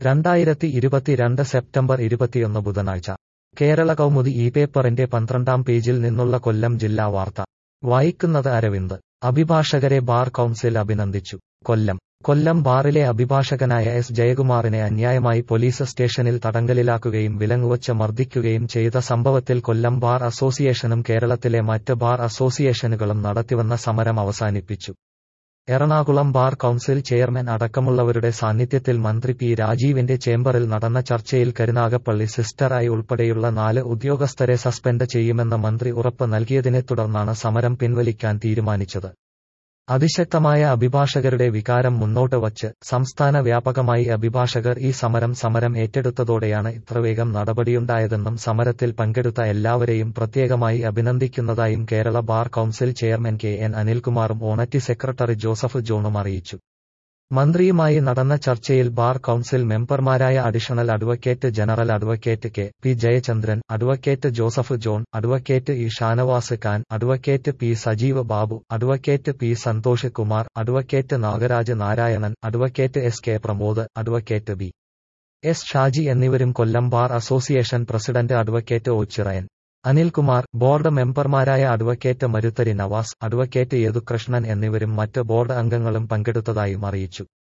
രണ്ടായിരത്തി ഇരുപത്തിരണ്ട് സെപ്റ്റംബർ ഇരുപത്തിയൊന്ന് ബുധനാഴ്ച കേരള കൗമുദി ഈ പേപ്പറിന്റെ പന്ത്രണ്ടാം പേജിൽ നിന്നുള്ള കൊല്ലം ജില്ലാ വാർത്ത വായിക്കുന്നത് അരവിന്ദ് അഭിഭാഷകരെ ബാർ കൗൺസിൽ അഭിനന്ദിച്ചു കൊല്ലം കൊല്ലം ബാറിലെ അഭിഭാഷകനായ എസ് ജയകുമാറിനെ അന്യായമായി പോലീസ് സ്റ്റേഷനിൽ തടങ്കലിലാക്കുകയും വിലങ്ങുവച്ച് മർദ്ദിക്കുകയും ചെയ്ത സംഭവത്തിൽ കൊല്ലം ബാർ അസോസിയേഷനും കേരളത്തിലെ മറ്റ് ബാർ അസോസിയേഷനുകളും നടത്തിവന്ന സമരം അവസാനിപ്പിച്ചു എറണാകുളം ബാർ കൗൺസിൽ ചെയർമാൻ അടക്കമുള്ളവരുടെ സാന്നിധ്യത്തിൽ മന്ത്രി പി രാജീവിന്റെ ചേംബറിൽ നടന്ന ചർച്ചയിൽ കരുനാഗപ്പള്ളി സിസ്റ്ററായി ഉൾപ്പെടെയുള്ള നാല് ഉദ്യോഗസ്ഥരെ സസ്പെൻഡ് ചെയ്യുമെന്ന് മന്ത്രി ഉറപ്പ് നൽകിയതിനെ തുടർന്നാണ് സമരം പിൻവലിക്കാൻ തീരുമാനിച്ചത് അതിശക്തമായ അഭിഭാഷകരുടെ വികാരം മുന്നോട്ട് വച്ച് സംസ്ഥാന വ്യാപകമായി അഭിഭാഷകർ ഈ സമരം സമരം ഏറ്റെടുത്തതോടെയാണ് ഇത്രവേഗം നടപടിയുണ്ടായതെന്നും സമരത്തിൽ പങ്കെടുത്ത എല്ലാവരെയും പ്രത്യേകമായി അഭിനന്ദിക്കുന്നതായും Kerala bar council chairman K N അനിൽകുമാറും ഓണറ്റി സെക്രട്ടറി ജോസഫ് ജോണും അറിയിച്ചു മന്ത്രിയുമായി നടന്ന ചർച്ചയിൽ ബാർ കൗൺസിൽ മെമ്പർമാരായ additional advocate general advocate K P Jayachandran advocate Joseph John advocate E Shanavas Khan advocate P Sajeev Babu advocate P Santhosh Kumar advocate Nagaraj Narayanan advocate S K Pramod advocate B S Shaji എന്നിവരും Kollam bar association president advocate O Chirayan Anilkumar board മെമ്പർമാരായ advocate Maruthari Nawaz advocate Yadukrishnan എന്നിവരും മറ്റ് board അംഗങ്ങളും പങ്കെടുത്തതായും അറിയിച്ചു